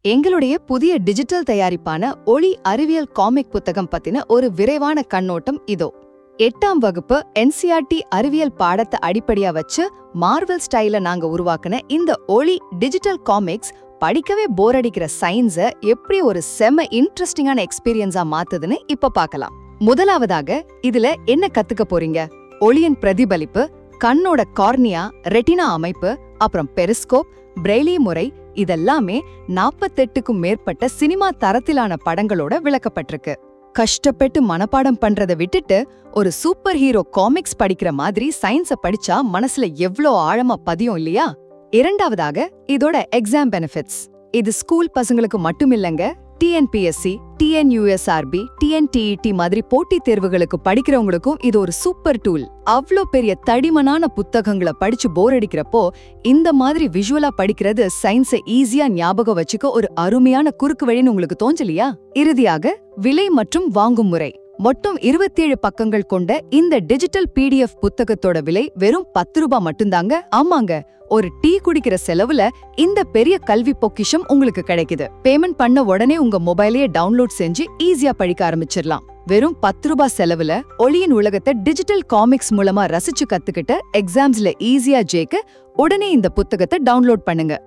எங்களுடைய புதிய டிஜிட்டல் தயாரிப்பான ஒளி அறிவியல் காமிக் புத்தகம் பத்தின ஒரு விரைவான கண்ணோட்டம் இதோ எட்டாம் வகுப்பு என்சிஆர்டி அறிவியல் பாடத்தை அடிப்படையா வச்சு மார்வல் ஸ்டைல நாங்க உருவாக்குன இந்த ஒளி டிஜிட்டல் காமிக்ஸ் படிக்கவே போர் அடிக்கிற சயின்ஸ எப்படி ஒரு செம இன்ட்ரெஸ்டிங்கான எக்ஸ்பீரியன்ஸா மாத்துதுன்னு இப்ப பார்க்கலாம் முதலாவதாக இதுல என்ன கத்துக்க போறீங்க ஒளியின் பிரதிபலிப்பு கண்ணோட கார்னியா ரெட்டினா அமைப்பு அப்புறம் பெரிஸ்கோப் பிரெய்லி முறை இதெல்லாமே நாற்பத்தெட்டுக்கும் மேற்பட்ட சினிமா தரத்திலான படங்களோட விளக்கப்பட்டிருக்கு கஷ்டப்பட்டு மனப்பாடம் பண்றத விட்டுட்டு ஒரு சூப்பர் ஹீரோ காமிக்ஸ் படிக்கிற மாதிரி சயின்ஸ படிச்சா மனசுல எவ்ளோ ஆழமா பதியும் இல்லையா இரண்டாவதாக இதோட எக்ஸாம் பெனிஃபிட்ஸ் இது ஸ்கூல் பசங்களுக்கு மட்டும் இல்லங்க டிஎன்பிஎஸ்சி டிஎன்யூஎஸ்ஆர்பி டிஎன்டிஇடி மாதிரி போட்டித் தேர்வுகளுக்கு படிக்கிறவங்களுக்கும் இது ஒரு சூப்பர் டூல் அவ்ளோ பெரிய தடிமனான புத்தகங்களை படிச்சு போர் அடிக்கிறப்போ இந்த மாதிரி விஷுவலா படிக்கிறது சயின்ஸை ஈஸியா ஞாபகம் வச்சுக்க ஒரு அருமையான குறுக்கு வழின்னு உங்களுக்கு தோஞ்சலியா இறுதியாக விலை மற்றும் வாங்கும் முறை மொத்தம் 27 பக்கங்கள் கொண்ட இந்த டிஜிட்டல் பிடிஎஃப் புத்தகத்தோட விலை வெறும் பத்து ரூபாய் மட்டும்தாங்க ஆமாங்க ஒரு டீ குடிக்கிற செலவுல இந்த பெரிய கல்வி பொக்கிஷம் உங்களுக்கு கிடைக்குது பேமெண்ட் பண்ண உடனே உங்க மொபைலையே டவுன்லோட் செஞ்சு ஈஸியா படிக்க ஆரம்பிச்சிடலாம் வெறும் பத்து ரூபாய் செலவுல ஒளியின் உலகத்தை டிஜிட்டல் காமிக்ஸ் மூலமா ரசிச்சு கத்துக்கிட்டு எக்ஸாம்ஸ்ல ஈஸியா ஜெயிக்க உடனே இந்த புத்தகத்தை டவுன்லோட் பண்ணுங்க